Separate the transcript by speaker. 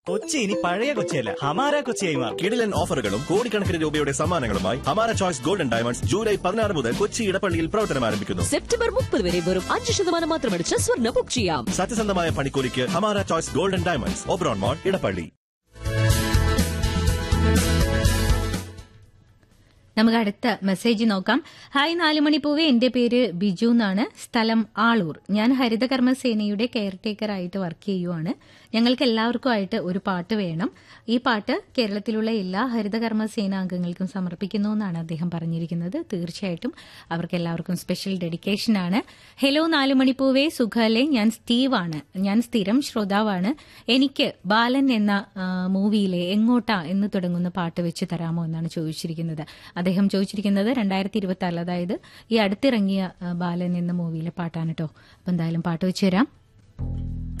Speaker 1: കൊച്ചി ഇനി പഴയ കൊച്ചിയല്ല ഹമാര കൊച്ചിയായി മാറും
Speaker 2: കിടിലൻ ഓഫറുകളും കോടിക്കണക്കിന് രൂപയുടെ സമ്മാനങ്ങളുമായി ഹമാര ചോയ്സ് ഗോൾഡൻ ഡയമണ്ട്സ് ജൂലൈ പതിനാറ് മുതൽ കൊച്ചി ഇടപ്പള്ളിയിൽ പ്രവർത്തനം ആരംഭിക്കുന്നു
Speaker 3: സെപ്റ്റംബർ മുപ്പത് വരെ വെറും അഞ്ച് ശതമാനം മാത്രമടിച്ച് സ്വർണ്ണ ബുക്ക് ചെയ്യാം
Speaker 2: സത്യസന്ധമായ പണിക്കൂലിക്ക് Hamara choice golden diamonds Oberon mall Edappally
Speaker 4: നമുക്ക് അടുത്ത മെസ്സേജ് നോക്കാം ഹായ് നാലുമണി പൂവേ എന്റെ പേര് ബിജു എന്നാണ് സ്ഥലം ആളൂർ ഞാൻ ഹരിതകർമ്മ സേനയുടെ കെയർ ടേക്കർ ആയിട്ട് വർക്ക് ചെയ്യുവാണ് ഞങ്ങൾക്ക് എല്ലാവർക്കും ആയിട്ട് ഒരു പാട്ട് വേണം ഈ പാട്ട് കേരളത്തിലുള്ള എല്ലാ ഹരിതകർമ്മ സേന അംഗങ്ങൾക്കും സമർപ്പിക്കുന്നു എന്നാണ് അദ്ദേഹം പറഞ്ഞിരിക്കുന്നത് തീർച്ചയായിട്ടും അവർക്ക് എല്ലാവർക്കും സ്പെഷ്യൽ ഡെഡിക്കേഷൻ ആണ് ഹലോ നാലുമണി പൂവേ സുഖാലെ ഞാൻ സ്റ്റീവാണ് ഞാൻ സ്ഥിരം ശ്രോതാവാണ് എനിക്ക് ബാലൻ എന്ന ആ, മൂവിയിലെ എങ്ങോട്ടാ എന്ന് തുടങ്ങുന്ന പാട്ട് വെച്ച് തരാമോ എന്നാണ് ചോദിച്ചിരിക്കുന്നത് അദ്ദേഹം ചോദിച്ചിരിക്കുന്നത് രണ്ടായിരത്തി ഇരുപത്തി ആറിൽ അതായത് ഈ അടുത്തിറങ്ങിയ ആ, ബാലൻ എന്ന മൂവിയിലെ പാട്ടാണ് കേട്ടോ അപ്പൊ എന്തായാലും പാട്ട് വെച്ച് തരാം